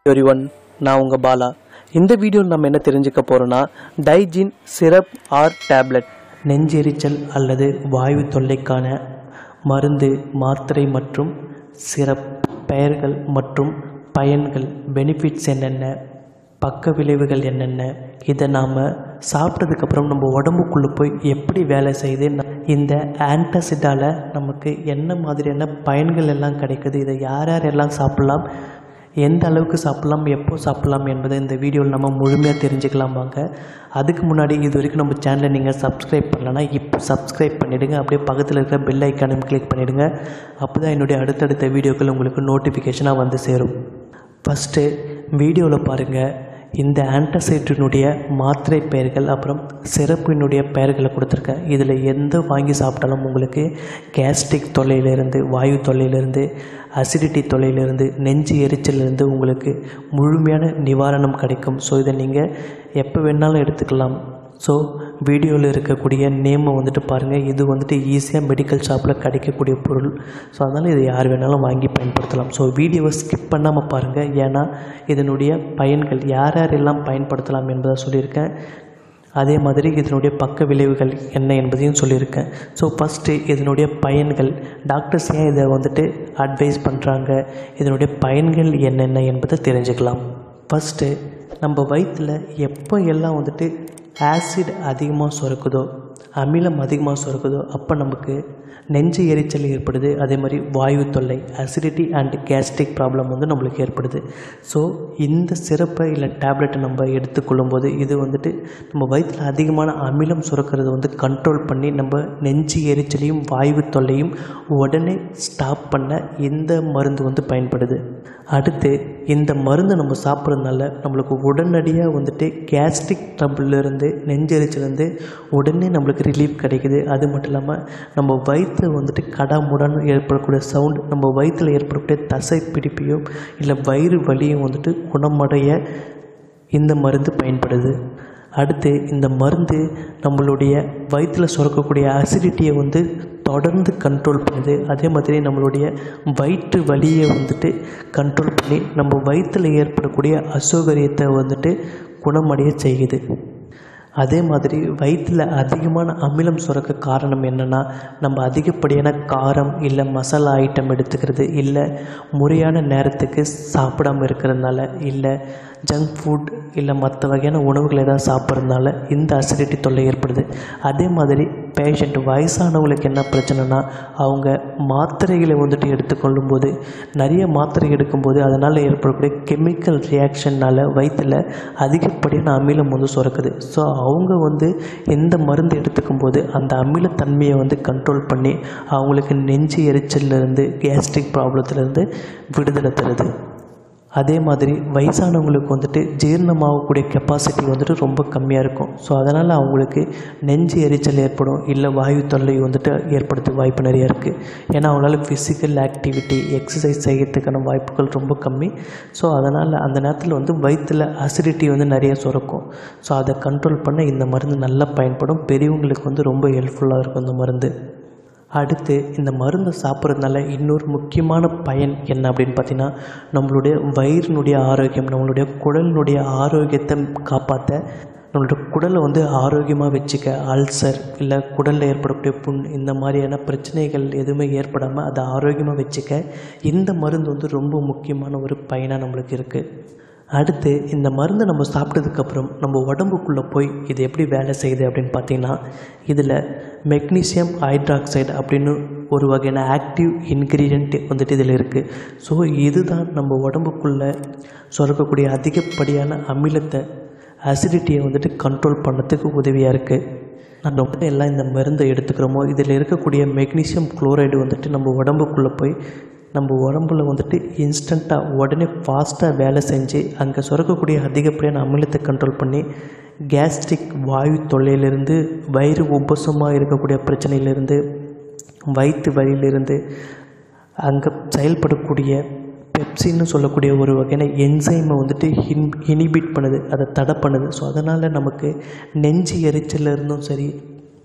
everyone நான் உங்கள் பாலா இந்த வீடியோவில் நம்ம என்ன தெரிஞ்சுக்க போகிறோன்னா டைஜின் சிரப் ஆர் டேப்லெட் நெஞ்செரிச்சல் அல்லது வாயு தொல்லைக்கான மருந்து மாத்திரை மற்றும் சிரப் பெயர்கள் மற்றும் பயன்கள் பெனிஃபிட்ஸ் என்னென்ன பக்க விளைவுகள் என்னென்ன இதை நாம் சாப்பிட்டதுக்கப்புறம் நம்ம உடம்புக்குள்ளே போய் எப்படி வேலை செய்யுது ந- இந்த ஆன்டாசிடால நமக்கு என்ன மாதிரியான பயன்கள் எல்லாம் கிடைக்குது இதை யார் யார் எல்லாம் சாப்பிட்லாம் எந்த அளவுக்கு சாப்பிட்லாம் எப்போ சாப்பிட்லாம் என்பதை இந்த வீடியோவில் நம்ம முழுமையாக தெரிஞ்சுக்கலாம் வாங்க அதுக்கு முன்னாடி இது வரைக்கும் நம்ம சேனலை நீங்கள் சப்ஸ்கிரைப் பண்ணலன்னா இப்போ சப்ஸ்கிரைப் பண்ணிவிடுங்க அப்படியே பக்கத்தில் இருக்கிற பெல் ஐக்கானையும் கிளிக் பண்ணிவிடுங்க அப்போ தான் என்னுடைய அடுத்தடுத்த வீடியோக்கள் உங்களுக்கு நோட்டிஃபிகேஷனாக வந்து சேரும் ஃபஸ்ட்டு வீடியோவில் பாருங்கள் இந்த ஆன்டசைட்டினுடைய மாத்திரை பெயர்கள் அப்புறம் சிறப்பினுடைய பெயர்களை கொடுத்துருக்கேன் இதில் எந்த வாங்கி சாப்பிட்டாலும் உங்களுக்கு கேஸ்ட்ரிக் தொல்லையிலிருந்து வாயு தொல்லையிலிருந்து அசிடிட்டி தொல்லையிலிருந்து நெஞ்சு எரிச்சலிருந்து உங்களுக்கு முழுமையான நிவாரணம் கிடைக்கும் ஸோ இதை நீங்கள் எப்போ வேணாலும் எடுத்துக்கலாம் ஸோ வீடியோவில் இருக்கக்கூடிய நேமை வந்துட்டு பாருங்கள் இது வந்துட்டு ஈஸியாக மெடிக்கல் ஷாப்பில் கிடைக்கக்கூடிய பொருள் ஸோ அதனால் இதை யார் வேணாலும் வாங்கி பயன்படுத்தலாம் ஸோ வீடியோவை ஸ்கிப் பண்ணாமல் பாருங்கள் ஏன்னா இதனுடைய பயன்கள் யார் யாரெல்லாம் பயன்படுத்தலாம் என்பதை சொல்லியிருக்கேன் அதே மாதிரி இதனுடைய பக்க விளைவுகள் என்ன என்பதையும் சொல்லியிருக்கேன் ஸோ ஃபஸ்ட்டு இதனுடைய பயன்கள் டாக்டர்ஸ் ஏன் இதை வந்துட்டு அட்வைஸ் பண்ணுறாங்க இதனுடைய பயன்கள் என்னென்ன என்பதை தெரிஞ்சுக்கலாம் ஃபஸ்ட்டு நம்ம வயிற்றில் எப்போ எல்லாம் வந்துட்டு ஆசிட் அதிகமாக சுரக்குதோ அமிலம் அதிகமாக சுரக்குதோ அப்போ நமக்கு நெஞ்சு எரிச்சல் ஏற்படுது அதே மாதிரி வாயு தொல்லை அசிடிட்டி அண்ட் கேஸ்ட்ரிக் ப்ராப்ளம் வந்து நம்மளுக்கு ஏற்படுது ஸோ இந்த சிறப்பை இல்லை டேப்லெட்டை நம்ம எடுத்துக்கொள்ளும் போது இது வந்துட்டு நம்ம வயிற்றில் அதிகமான அமிலம் சுரக்கிறது வந்து கண்ட்ரோல் பண்ணி நம்ம நெஞ்சு எரிச்சலையும் வாயு தொல்லையும் உடனே ஸ்டாப் பண்ண இந்த மருந்து வந்து பயன்படுது அடுத்து இந்த மருந்து நம்ம சாப்பிட்றதுனால நம்மளுக்கு உடனடியாக வந்துட்டு கேஸ்ட்ரிக் ட்ரபிள்லேருந்து நெஞ்செரிச்சிலேருந்து உடனே நம்மளுக்கு ரிலீஃப் கிடைக்குது அது மட்டும் இல்லாமல் நம்ம வயிற்று வந்துட்டு கடாமுடன் ஏற்படக்கூடிய சவுண்ட் நம்ம வயிற்றில் ஏற்படக்கூடிய தசை பிடிப்பையும் இல்லை வயிறு வலியும் வந்துட்டு குணமடைய இந்த மருந்து பயன்படுது அடுத்து இந்த மருந்து நம்மளுடைய வயிற்றில் சுரக்கக்கூடிய அசிடிட்டியை வந்து தொடர்ந்து கண்ட்ரோல் பண்ணுது அதே மாதிரி நம்மளுடைய வயிற்று வலியை வந்துட்டு கண்ட்ரோல் பண்ணி நம்ம வயிற்றில் ஏற்படக்கூடிய அசௌகரியத்தை வந்துட்டு குணமடைய செய்யுது அதே மாதிரி வயிற்றில் அதிகமான அமிலம் சுரக்க காரணம் என்னென்னா நம்ம அதிகப்படியான காரம் இல்லை மசாலா ஐட்டம் எடுத்துக்கிறது இல்லை முறையான நேரத்துக்கு சாப்பிடாம இருக்கிறதுனால இல்லை ஜங்க் ஃபுட் இல்லை மற்ற வகையான உணவுகள் ஏதாவது சாப்பிட்றதுனால இந்த அசிடிட்டி தொல்லை ஏற்படுது அதே மாதிரி பேஷண்ட் வயசானவங்களுக்கு என்ன பிரச்சனைனா அவங்க மாத்திரைகளை வந்துட்டு எடுத்துக்கொள்ளும் போது நிறைய மாத்திரை எடுக்கும்போது அதனால் ஏற்படக்கூடிய கெமிக்கல் ரியாக்ஷனால் வயிற்றில் அதிகப்படியான அமிலம் வந்து சுரக்குது ஸோ அவங்க வந்து எந்த மருந்து எடுத்துக்கும் போது அந்த அமிலத்தன்மையை வந்து கண்ட்ரோல் பண்ணி அவங்களுக்கு நெஞ்சு எரிச்சல்லேருந்து கேஸ்ட்ரிக் ப்ராப்ளத்துலேருந்து விடுதலை தருது அதே மாதிரி வயசானவங்களுக்கு வந்துட்டு ஜீரணமாகக்கூடிய கெப்பாசிட்டி வந்துட்டு ரொம்ப கம்மியாக இருக்கும் ஸோ அதனால் அவங்களுக்கு நெஞ்சு எரிச்சல் ஏற்படும் இல்லை வாயு தொல்லை வந்துட்டு ஏற்படுத்த வாய்ப்பு நிறையா இருக்குது ஏன்னா அவங்களால ஃபிசிக்கல் ஆக்டிவிட்டி எக்ஸசைஸ் செய்யறதுக்கான வாய்ப்புகள் ரொம்ப கம்மி ஸோ அதனால் அந்த நேரத்தில் வந்து வயிற்றில் அசிடிட்டி வந்து நிறைய சுரக்கும் ஸோ அதை கண்ட்ரோல் பண்ண இந்த மருந்து நல்லா பயன்படும் பெரியவங்களுக்கு வந்து ரொம்ப ஹெல்ப்ஃபுல்லாக இருக்கும் இந்த மருந்து அடுத்து இந்த மருந்தை சாப்பிட்றதுனால இன்னொரு முக்கியமான பயன் என்ன அப்படின்னு பார்த்தீங்கன்னா நம்மளுடைய வயிறினுடைய ஆரோக்கியம் நம்மளுடைய குடலினுடைய ஆரோக்கியத்தை காப்பாற்ற நம்மளோட குடலை வந்து ஆரோக்கியமாக வச்சுக்க அல்சர் இல்லை குடலில் ஏற்படக்கூடிய புண் இந்த மாதிரியான பிரச்சனைகள் எதுவுமே ஏற்படாமல் அதை ஆரோக்கியமாக வச்சுக்க இந்த மருந்து வந்து ரொம்ப முக்கியமான ஒரு பயனாக நம்மளுக்கு இருக்குது அடுத்து இந்த மருந்தை நம்ம சாப்பிட்டதுக்கப்புறம் நம்ம உடம்புக்குள்ளே போய் இது எப்படி வேலை செய்யுது அப்படின்னு பார்த்தீங்கன்னா இதில் மெக்னீசியம் ஹைட்ராக்சைடு அப்படின்னு ஒரு வகையான ஆக்டிவ் இன்க்ரீடியன்ட் வந்துட்டு இதில் இருக்குது ஸோ இதுதான் நம்ம உடம்புக்குள்ளே சுரக்கக்கூடிய அதிகப்படியான அமிலத்தை அசிடிட்டியை வந்துட்டு கண்ட்ரோல் பண்ணதுக்கு உதவியாக இருக்குது நம்ம எல்லாம் இந்த மருந்தை எடுத்துக்கிறோமோ இதில் இருக்கக்கூடிய மெக்னீசியம் குளோரைடு வந்துட்டு நம்ம உடம்புக்குள்ளே போய் நம்ம உடம்புல வந்துட்டு இன்ஸ்டண்ட்டாக உடனே ஃபாஸ்ட்டாக வேலை செஞ்சு அங்கே சுரக்கக்கூடிய அதிகப்படியான அமிலத்தை கண்ட்ரோல் பண்ணி கேஸ்ட்ரிக் வாயு தொல்லையிலிருந்து வயிறு உப்பசமாக இருக்கக்கூடிய பிரச்சனையிலிருந்து வயிற்று வலியிலிருந்து அங்கே செயல்படக்கூடிய பெப்சின்னு சொல்லக்கூடிய ஒரு வகையான என்சைமை வந்துட்டு இன் இனிபிட் பண்ணுது அதை தடை பண்ணுது ஸோ அதனால் நமக்கு நெஞ்சு எரிச்சல்ல இருந்தும் சரி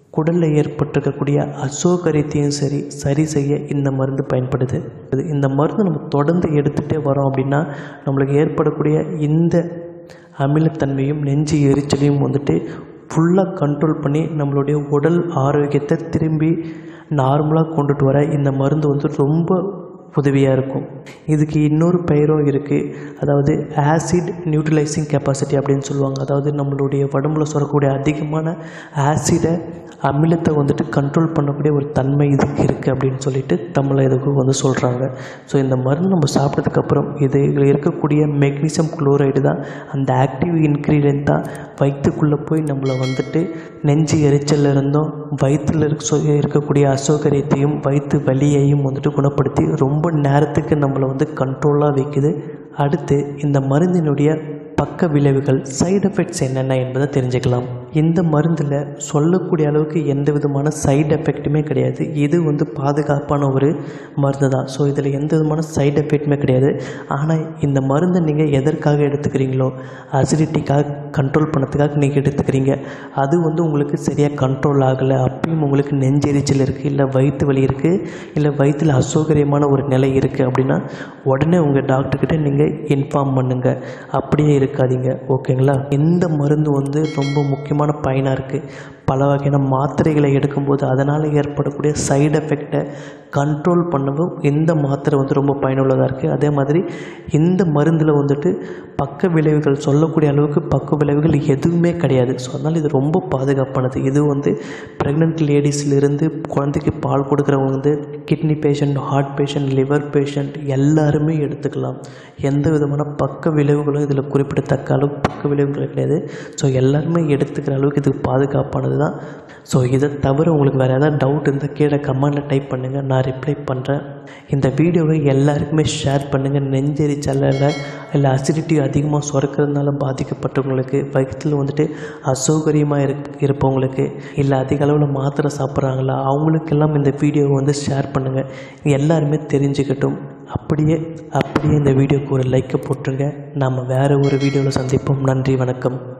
குடலில் ஏற்பட்டிருக்கக்கூடிய அசௌகரியத்தையும் சரி சரி செய்ய இந்த மருந்து பயன்படுது இது- இந்த மருந்து நம்ம தொடர்ந்து எடுத்துகிட்டே வரோம் அப்படின்னா நம்மளுக்கு ஏற்படக்கூடிய இந்த அமிலத்தன்மையும் நெஞ்சு எரிச்சலையும் வந்துட்டு ஃபுல்லாக கண்ட்ரோல் பண்ணி நம்மளுடைய உடல் ஆரோக்கியத்தை திரும்பி நார்மலாக கொண்டுட்டு வர இந்த மருந்து வந்து ரொம்ப உதவியாக இருக்கும் இதுக்கு இன்னொரு பெயரும் இருக்குது அதாவது ஆசிட் நியூட்ரலைசிங் கெப்பாசிட்டி அப்படின்னு சொல்லுவாங்க அதாவது நம்மளுடைய உடம்புல சுரக்கக்கூடிய அதிகமான ஆசிடை அமிலத்தை வந்துட்டு கண்ட்ரோல் பண்ணக்கூடிய ஒரு தன்மை இதுக்கு இருக்குது அப்படின்னு சொல்லிட்டு தமிழில் இதுக்கு வந்து சொல்கிறாங்க ஸோ இந்த மருந்து நம்ம சாப்பிட்டதுக்கப்புறம் இது இதில் இருக்கக்கூடிய மெக்னீசியம் குளோரைடு தான் அந்த ஆக்டிவ் இன்க்ரீடியன்ட் தான் வயிற்றுக்குள்ளே போய் நம்மளை வந்துட்டு நெஞ்சு எரிச்சல்ல இருந்தும் வயிற்றில் இருக்க சொ- இருக்கக்கூடிய அசௌகரியத்தையும் வயிற்று வலியையும் வந்துட்டு குணப்படுத்தி ரொம்ப நேரத்துக்கு நம்மளை வந்து கண்ட்ரோலாக வைக்குது அடுத்து இந்த மருந்தினுடைய பக்க விளைவுகள் சைடு எஃபெக்ட்ஸ் என்னென்ன என்பதை தெரிஞ்சுக்கலாம் இந்த மருந்தில் சொல்லக்கூடிய அளவுக்கு எந்த விதமான சைடு எஃபெக்ட்டுமே கிடையாது இது வந்து பாதுகாப்பான ஒரு மருந்து தான் ஸோ இதில் எந்த விதமான சைடு எஃபெக்ட்டுமே கிடையாது ஆனால் இந்த மருந்தை நீங்கள் எதற்காக எடுத்துக்கிறீங்களோ அசிடிட்டிக்காக கண்ட்ரோல் பண்ணதுக்காக நீங்கள் எடுத்துக்கிறீங்க அது வந்து உங்களுக்கு சரியாக கண்ட்ரோல் ஆகலை அப்பயும் உங்களுக்கு நெஞ்செரிச்சல் இருக்குது இல்லை வயிற்று வலி இருக்குது இல்லை வயிற்றில் அசௌகரியமான ஒரு நிலை இருக்குது அப்படின்னா உடனே உங்கள் டாக்டர்கிட்ட நீங்கள் இன்ஃபார்ம் பண்ணுங்கள் அப்படியே இருக்காதீங்க ஓகேங்களா இந்த மருந்து வந்து ரொம்ப முக்கியமான பயனாக இருக்குது பல வகையான மாத்திரைகளை எடுக்கும்போது அதனால் ஏற்படக்கூடிய சைடு எஃபெக்டை கண்ட்ரோல் பண்ணவும் இந்த மாத்திரை வந்து ரொம்ப பயனுள்ளதாக இருக்குது அதே மாதிரி இந்த மருந்தில் வந்துட்டு பக்க விளைவுகள் சொல்லக்கூடிய அளவுக்கு பக்க விளைவுகள் எதுவுமே கிடையாது ஸோ அதனால் இது ரொம்ப பாதுகாப்பானது இது வந்து ப்ரெக்னென்ட் லேடிஸ்லேருந்து குழந்தைக்கு பால் கொடுக்குறவங்க வந்து kidney patient heart patient liver patient எல்லாருமே எடுத்துக்கலாம் எந்த விதமான பக்க விளைவுகளும் இதில் குறிப்பிடத்தக்க அளவுக்கு பக்க விளைவுகள் கிடையாது ஸோ எல்லாருமே எடுத்துக்கிற அளவுக்கு இது பாதுகாப்பானது தான் ஸோ இதை தவிர உங்களுக்கு வேறு ஏதாவது டவுட் இருந்தால் கீழே கமெண்டில் டைப் பண்ணுங்கள் நான் ரிப்ளை பண்ணுறேன் இந்த வீடியோவை எல்லாருக்குமே ஷேர் பண்ணுங்கள் நெஞ்செரிச்சலில் இல்லை அசிடிட்டி அதிகமாக சுரக்கிறதுனால பாதிக்கப்பட்டவங்களுக்கு வயிற்றில் வந்துட்டு அசௌகரியமாக இருக் இருப்பவங்களுக்கு இல்லை அதிக அளவில் மாத்திரை சாப்பிட்றாங்களா அவங்களுக்கெல்லாம் இந்த வீடியோவை வந்து ஷேர் பண்ணுங்கள் எல்லாருமே தெரிஞ்சுக்கட்டும் அப்படியே அப்படியே இந்த வீடியோக்கு ஒரு லைக்கை போட்டுருங்க நாம் வேறு ஒரு வீடியோவில் சந்திப்போம் நன்றி வணக்கம்